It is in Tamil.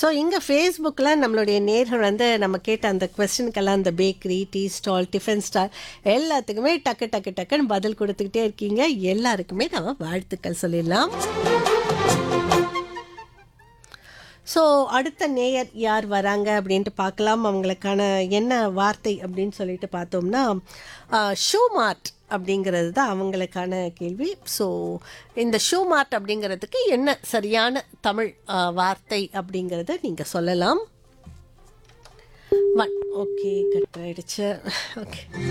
ஸோ இங்கே ஃபேஸ்புக்கில் நம்மளுடைய நேர்கள் வந்து நம்ம கேட்ட அந்த கொஸ்டினுக்கெல்லாம் அந்த bakery tea stall tiffin stall எல்லாத்துக்குமே டக்கு டக்கு டக்குன்னு பதில் கொடுத்துக்கிட்டே இருக்கீங்க எல்லாருக்குமே நம்ம வாழ்த்துக்கள் சொல்லிடலாம் ஸோ அடுத்த நேயர் யார் வராங்க அப்படின்ட்டு பார்க்கலாம் அவங்களுக்கான என்ன வார்த்தை அப்படின்னு சொல்லிட்டு பார்த்தோம்னா ஷூ மார்ட் அப்படிங்கிறது தான் அவங்களுக்கான கேள்வி ஸோ இந்த ஷூ மார்ட் அப்படிங்கிறதுக்கு என்ன சரியான தமிழ் ஆ, வார்த்தை அப்படிங்கிறத நீங்கள் சொல்லலாம் ஒன் ஓகே கட் ஆயிடுச்சு ஓகே